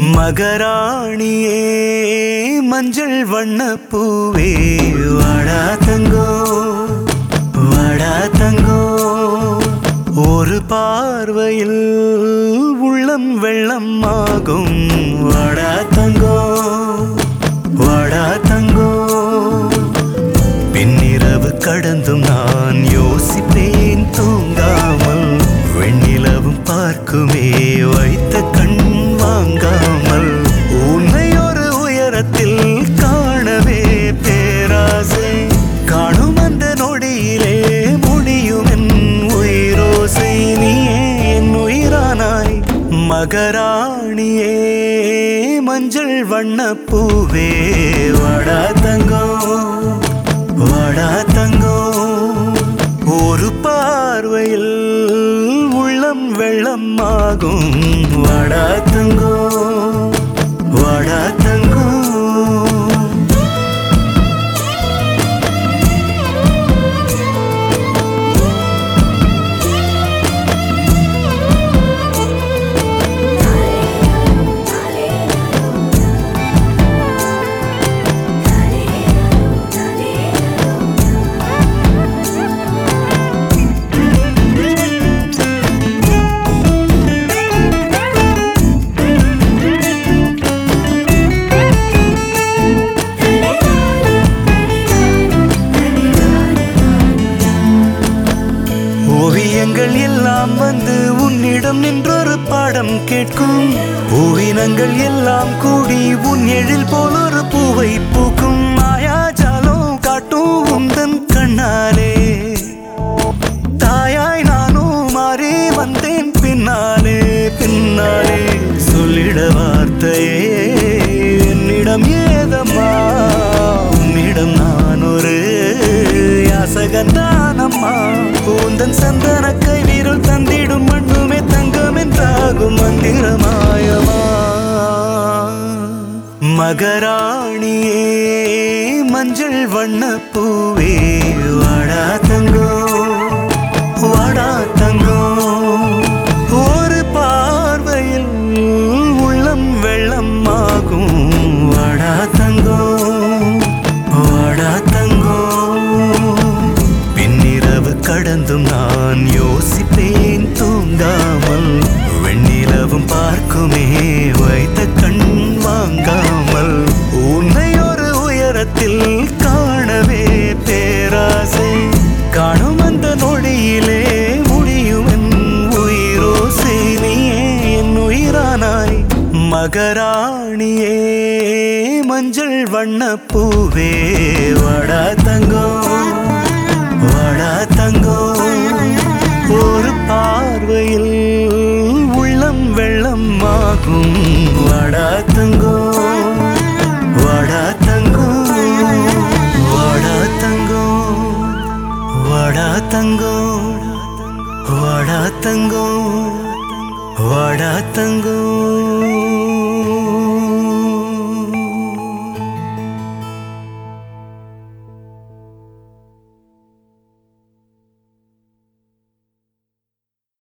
மகராணியே மஞ்சள் வண்ண பூவே வாடா தங்கோ வாடா தங்கோ ஒரு பார்வையில் உள்ளம் வெள்ளம் ஆகும் வாடா தங்கோ வாடா தங்கோ பின்னிரவு கடந்தும் நான் யோசிப்பேன் தூங்காமல் வெண்ணிலவும் பார்க்குமே வைத்த கண் வாங்காமல் உன்னை ஒரு உயரத்தில் காணவே பேராசை காணும் அந்த நொடியிலே முடியும் என் உயிரோசை நீயே என் உயிரானாய் மகராணியே மஞ்சள் வண்ண பூவே வாடா தங்கம் வாடா தங்கம் ஒரு பார்வையில் உள்ளம் வெள்ளம் ஆகும் வாடா தங்கம் வாடா தங்கம் ஓவியங்கள் எல்லாம் வந்து உன்னிடம் நின்றொரு பாடம் கேட்கும் பூவினங்கள் எல்லாம் கூடி உன் எழில் போல் ஒரு பூவை பூக்கும் மாயாஜாலம் காட்டும் உந்தன் கண்ணாலே தாயாய் நானும் மாறி வந்தேன் பின்னாலே பின்னாலே சொல்லிட வார்த்தையே என்னிடம் ஏதம்மா உன்னிடம் நான் ஒரு யாசகந்தானம்மா கூந்தன் சந்தன கை வீரல் தந்திடும் மண்ணுமே தங்கம் என்றாகும் மந்திரமாயமா மகராணியே மஞ்சள் வண்ண பூவே வாடா தங்கோ வாடா தங்கோ ஒரு பார்வையில் உள்ளம் வெள்ளம் ஆகும் வாடா தங்கோ வாடா தங்கோ பின்னிரவு கடந்தும் நான் யோசிப்பேன் தூங்காமல் வெண்ணிலவும் பார்க்குமே வைத்த கண் வாங்காமல் உன்னை ஒரு உயரத்தில் காணவே பேராசை காணும் அந்த நொடியிலே முடியும் என் உயிரோசை நீயே என் உயிரானாய் மகராணியே மஞ்சள் வண்ண பூவே வாடா தங்கம் வாடா தங்கம் ஒரு பார்வையில் உள்ளம் வெள்ளம் ஆகும் வாடா தங்கம் வாடா தங்கம் வாடா தங்கம் வாடா தங்கம் வாடா தங்கம் வாடா தங்கம்